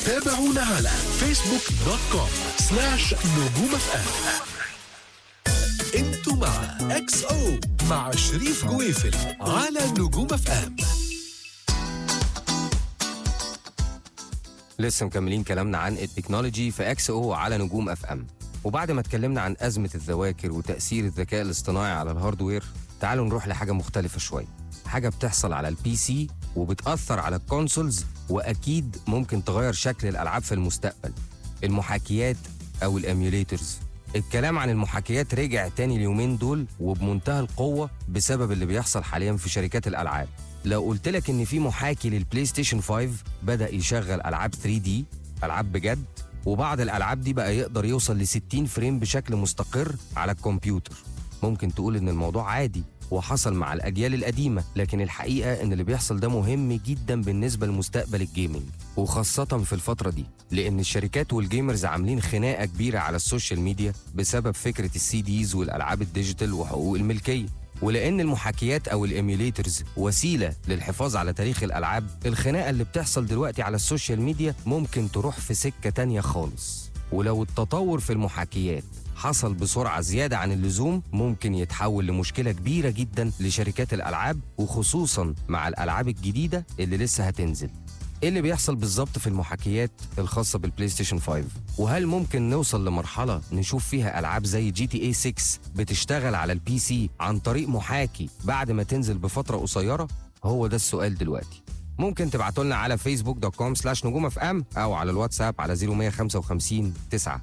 تابعونا على فيسبوك دوت كوم سلاش نجوم اف ام انتوا مع اكس او مع شريف جويفل على نجوم اف ام لسه مكملين كلامنا عن التكنولوجي في اكس او على نجوم اف ام وبعد ما اتكلمنا عن ازمه الذواكر وتاثير الذكاء الاصطناعي على الهاردوير تعالوا نروح لحاجه مختلفه شويه حاجه بتحصل على البي سي وبتاثر على الكونسولز واكيد ممكن تغير شكل الالعاب في المستقبل المحاكيات او الاميوليترز الكلام عن المحاكيات رجع تاني اليومين دول وبمنتهى القوة بسبب اللي بيحصل حاليا في شركات الألعاب لو قلت لك إن في محاكي للبلاي ستيشن 5 بدأ يشغل ألعاب 3D ألعاب بجد وبعض الألعاب دي بقى يقدر يوصل ل 60 فريم بشكل مستقر على الكمبيوتر ممكن تقول إن الموضوع عادي وحصل مع الأجيال القديمة لكن الحقيقة إن اللي بيحصل ده مهم جدا بالنسبة لمستقبل الجيمنج وخاصة في الفترة دي لأن الشركات والجيمرز عاملين خناقة كبيرة على السوشيال ميديا بسبب فكرة السي ديز والألعاب الديجيتال وحقوق الملكية ولأن المحاكيات أو الإيميوليترز وسيلة للحفاظ على تاريخ الألعاب الخناقة اللي بتحصل دلوقتي على السوشيال ميديا ممكن تروح في سكة تانية خالص ولو التطور في المحاكيات حصل بسرعة زيادة عن اللزوم ممكن يتحول لمشكلة كبيرة جدا لشركات الألعاب وخصوصا مع الألعاب الجديدة اللي لسه هتنزل ايه اللي بيحصل بالظبط في المحاكيات الخاصة بالبلاي ستيشن 5 وهل ممكن نوصل لمرحلة نشوف فيها ألعاب زي جي تي اي 6 بتشتغل على البي سي عن طريق محاكي بعد ما تنزل بفترة قصيرة هو ده السؤال دلوقتي ممكن تبعتوا لنا على فيسبوك دوت كوم سلاش نجوم اف ام او على الواتساب على 0155 9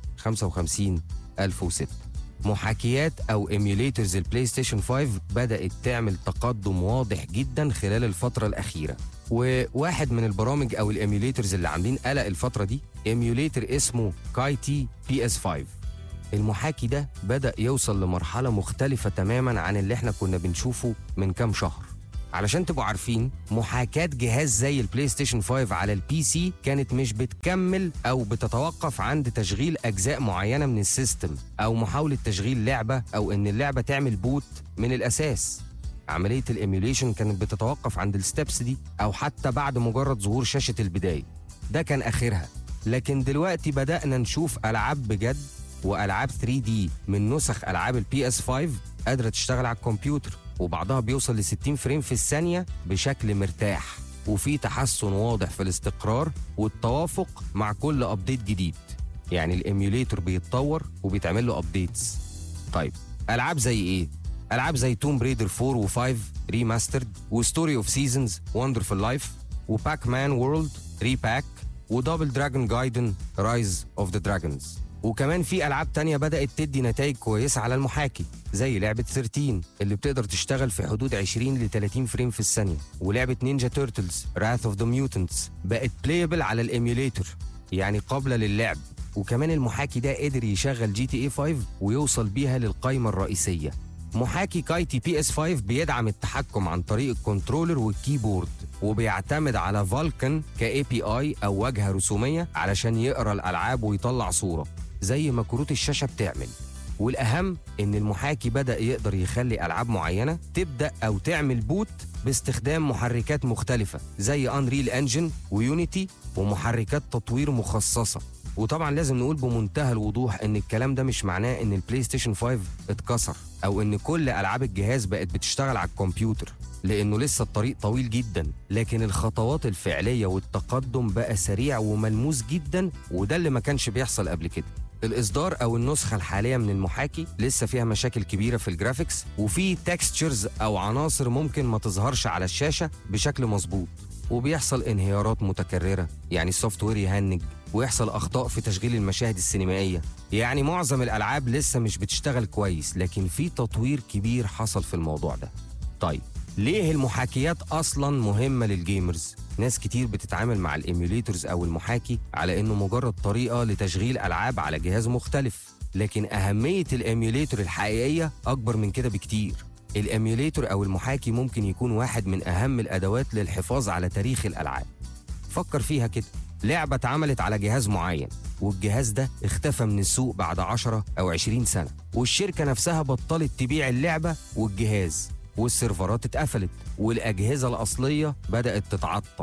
55 1006 محاكيات او ايميوليترز البلاي ستيشن 5 بدات تعمل تقدم واضح جدا خلال الفتره الاخيره وواحد من البرامج او الايميوليترز اللي عاملين قلق الفتره دي ايميوليتر اسمه كايتي بي اس 5 المحاكي ده بدا يوصل لمرحله مختلفه تماما عن اللي احنا كنا بنشوفه من كام شهر علشان تبقوا عارفين محاكاة جهاز زي البلاي ستيشن 5 على البي سي كانت مش بتكمل أو بتتوقف عند تشغيل أجزاء معينة من السيستم أو محاولة تشغيل لعبة أو إن اللعبة تعمل بوت من الأساس عملية الإيميوليشن كانت بتتوقف عند الستبس دي أو حتى بعد مجرد ظهور شاشة البداية ده كان آخرها لكن دلوقتي بدأنا نشوف ألعاب بجد وألعاب 3D من نسخ ألعاب البي اس 5 قادرة تشتغل على الكمبيوتر وبعضها بيوصل ل 60 فريم في الثانية بشكل مرتاح وفي تحسن واضح في الاستقرار والتوافق مع كل ابديت جديد يعني الايميوليتور بيتطور وبيتعمل له ابديتس طيب العاب زي ايه العاب زي توم بريدر 4 و5 ريماسترد وستوري اوف سيزونز وندرفul لايف وباك مان وورلد ريباك ودبل دراجون جايدن رايز اوف ذا دراجونز وكمان في العاب تانية بدات تدي نتائج كويسه على المحاكي زي لعبه 13 اللي بتقدر تشتغل في حدود 20 ل 30 فريم في الثانيه ولعبه نينجا تيرتلز راث اوف ذا ميوتنتس بقت بلايبل على الايميوليتور يعني قابله للعب وكمان المحاكي ده قدر يشغل جي تي اي 5 ويوصل بيها للقائمه الرئيسيه محاكي كايتي بي اس 5 بيدعم التحكم عن طريق الكنترولر والكيبورد وبيعتمد على فالكن كاي بي اي او واجهه رسوميه علشان يقرا الالعاب ويطلع صوره زي ما كروت الشاشه بتعمل والاهم ان المحاكي بدا يقدر يخلي العاب معينه تبدا او تعمل بوت باستخدام محركات مختلفه زي انريل انجن ويونيتي ومحركات تطوير مخصصه وطبعا لازم نقول بمنتهى الوضوح ان الكلام ده مش معناه ان البلاي ستيشن 5 اتكسر او ان كل العاب الجهاز بقت بتشتغل على الكمبيوتر لانه لسه الطريق طويل جدا لكن الخطوات الفعليه والتقدم بقى سريع وملموس جدا وده اللي ما كانش بيحصل قبل كده الاصدار او النسخه الحاليه من المحاكي لسه فيها مشاكل كبيره في الجرافيكس وفي تكستشرز او عناصر ممكن ما تظهرش على الشاشه بشكل مظبوط وبيحصل انهيارات متكرره يعني السوفت وير يهنج ويحصل اخطاء في تشغيل المشاهد السينمائيه يعني معظم الالعاب لسه مش بتشتغل كويس لكن في تطوير كبير حصل في الموضوع ده طيب ليه المحاكيات اصلا مهمه للجيمرز ناس كتير بتتعامل مع الايميوليتورز او المحاكي على انه مجرد طريقه لتشغيل العاب على جهاز مختلف لكن اهميه الايميوليتور الحقيقيه اكبر من كده بكتير الايميوليتور او المحاكي ممكن يكون واحد من اهم الادوات للحفاظ على تاريخ الالعاب فكر فيها كده لعبة اتعملت على جهاز معين والجهاز ده اختفى من السوق بعد 10 أو 20 سنة والشركة نفسها بطلت تبيع اللعبة والجهاز والسيرفرات اتقفلت والأجهزة الأصلية بدأت تتعطل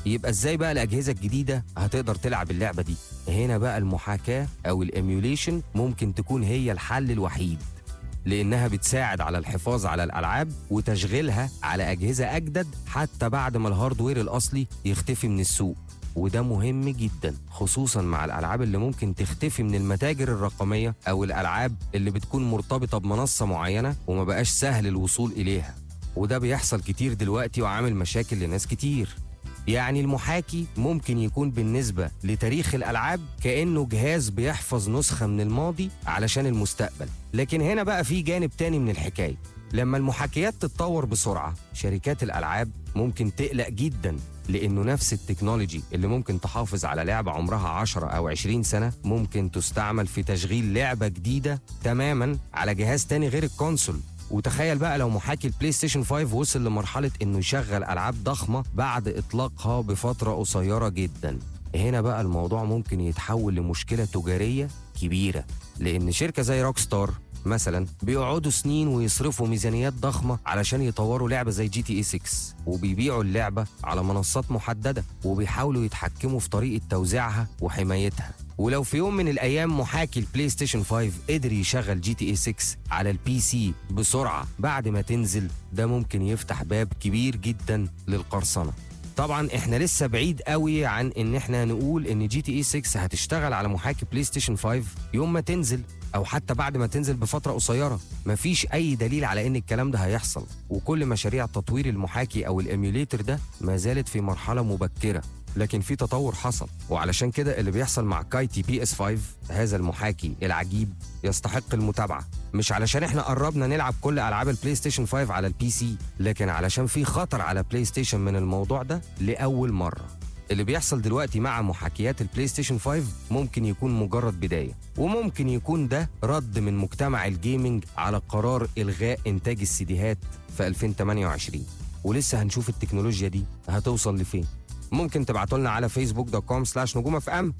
يبقى ازاي بقى الاجهزه الجديده هتقدر تلعب اللعبه دي هنا بقى المحاكاه او الايميوليشن ممكن تكون هي الحل الوحيد لانها بتساعد على الحفاظ على الالعاب وتشغيلها على اجهزه اجدد حتى بعد ما الهاردوير الاصلي يختفي من السوق وده مهم جدا خصوصا مع الالعاب اللي ممكن تختفي من المتاجر الرقميه او الالعاب اللي بتكون مرتبطه بمنصه معينه وما بقاش سهل الوصول اليها وده بيحصل كتير دلوقتي وعامل مشاكل لناس كتير يعني المحاكي ممكن يكون بالنسبة لتاريخ الألعاب كأنه جهاز بيحفظ نسخة من الماضي علشان المستقبل لكن هنا بقى في جانب تاني من الحكاية لما المحاكيات تتطور بسرعة شركات الألعاب ممكن تقلق جدا لأنه نفس التكنولوجي اللي ممكن تحافظ على لعبة عمرها 10 أو 20 سنة ممكن تستعمل في تشغيل لعبة جديدة تماما على جهاز تاني غير الكونسول وتخيل بقى لو محاكي البلاي ستيشن 5 وصل لمرحلة انه يشغل العاب ضخمة بعد اطلاقها بفترة قصيرة جدا هنا بقى الموضوع ممكن يتحول لمشكلة تجارية كبيرة لان شركة زي روك ستار مثلا بيقعدوا سنين ويصرفوا ميزانيات ضخمة علشان يطوروا لعبة زي جي تي اي 6 وبيبيعوا اللعبة على منصات محددة وبيحاولوا يتحكموا في طريقة توزيعها وحمايتها ولو في يوم من الايام محاكي البلاي ستيشن 5 قدر يشغل جي تي اي 6 على البي سي بسرعه بعد ما تنزل ده ممكن يفتح باب كبير جدا للقرصنه طبعا احنا لسه بعيد قوي عن ان احنا نقول ان جي تي اي 6 هتشتغل على محاكي بلاي ستيشن 5 يوم ما تنزل او حتى بعد ما تنزل بفتره قصيره مفيش اي دليل على ان الكلام ده هيحصل وكل مشاريع تطوير المحاكي او الايميوليتر ده ما زالت في مرحله مبكره لكن في تطور حصل وعلشان كده اللي بيحصل مع كايتي بي اس 5 هذا المحاكي العجيب يستحق المتابعه مش علشان احنا قربنا نلعب كل العاب البلاي ستيشن 5 على البي سي لكن علشان في خطر على بلاي ستيشن من الموضوع ده لاول مره اللي بيحصل دلوقتي مع محاكيات البلاي ستيشن 5 ممكن يكون مجرد بدايه وممكن يكون ده رد من مجتمع الجيمنج على قرار الغاء انتاج السيديهات في 2028 ولسه هنشوف التكنولوجيا دي هتوصل لفين ممكن تبعتوا لنا على فيسبوك دوت كوم سلاش نجوم اف ام